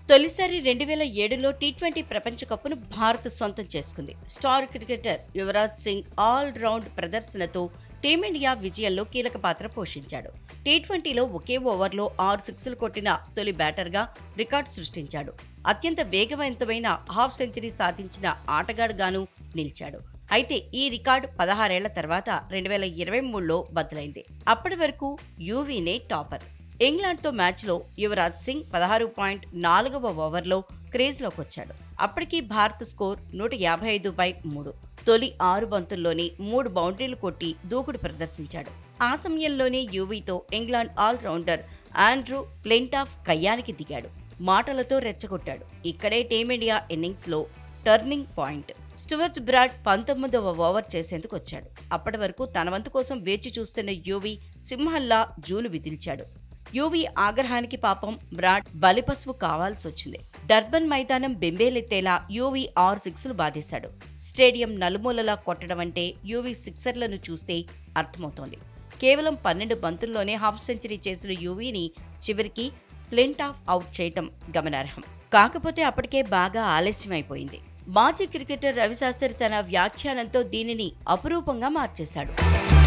తొలిసారి రెండు వేల ఏడులో టీ ట్వంటీ ప్రపంచ కప్ను భారత్ సొంతం చేసుకుంది star cricketer Yuvraj Singh all round ప్రదర్శనతో టీమిండియా విజయంలో కీలక పాత్ర పోషించాడు టీ ట్వంటీలో ఒకే ఓవర్లో ఆరు సిక్స్లు కొట్టిన తొలి బ్యాటర్గా రికార్డు సృష్టించాడు అత్యంత వేగవంతమైన హాఫ్ సెంచరీ సాధించిన ఆటగాడుగాను నిలిచాడు అయితే ఈ రికార్డు పదహారేళ్ల తర్వాత రెండు వేల ఇరవై మూడులో బద్దలైంది అప్పటి వరకు యూవీనే టాపర్ ఇంగ్లాండ్తో మ్యాచ్లో యువరాజ్ సింగ్ పదహారు పాయింట్ నాలుగవ ఓవర్లో క్రీజ్లోకి వచ్చాడు అప్పటికి భారత్ స్కోర్ నూట యాభై ఐదు బై మూడు తొలి ఆరు బంతుల్లోనే మూడు బౌండరీలు కొట్టి దూకుడు ప్రదర్శించాడు ఆ సమయంలోనే యూవీతో ఇంగ్లాండ్ ఆల్రౌండర్ ఆండ్రూ ప్లెంటాఫ్ కయ్యానికి దిగాడు మాటలతో రెచ్చగొట్టాడు ఇక్కడే టీమిండియా ఇన్నింగ్స్లో టర్నింగ్ పాయింట్ స్టువర్ట్ బ్రాడ్ పంతొమ్మిదవ ఓవర్ చేసేందుకు వచ్చాడు అప్పటి వరకు తన వంతు కోసం వేచి చూస్తున్న యూవీ సింహల్లా జూలు విదిల్చాడు యూవీ ఆగ్రహానికి పాపం బ్రాడ్ బలిపశువు కావాల్సి వచ్చింది డర్బన్ మైదానం బెంబేలెత్తేలా యూవీ ఆరు సిక్స్లు బాధేశాడు స్టేడియం నలుమూలలా కొట్టడం అంటే యూవీ సిక్సర్లను చూస్తే అర్థమవుతోంది కేవలం పన్నెండు బంతుల్లోనే హాఫ్ సెంచరీ చేసిన యూవీని చివరికి ప్లెంట్ ఆఫ్ అవుట్ చేయటం గమనార్హం కాకపోతే అప్పటికే బాగా ఆలస్యమైపోయింది మాజీ క్రికెటర్ రవిశాస్త్రి తన వ్యాఖ్యానంతో దీనిని అపురూపంగా మార్చేశాడు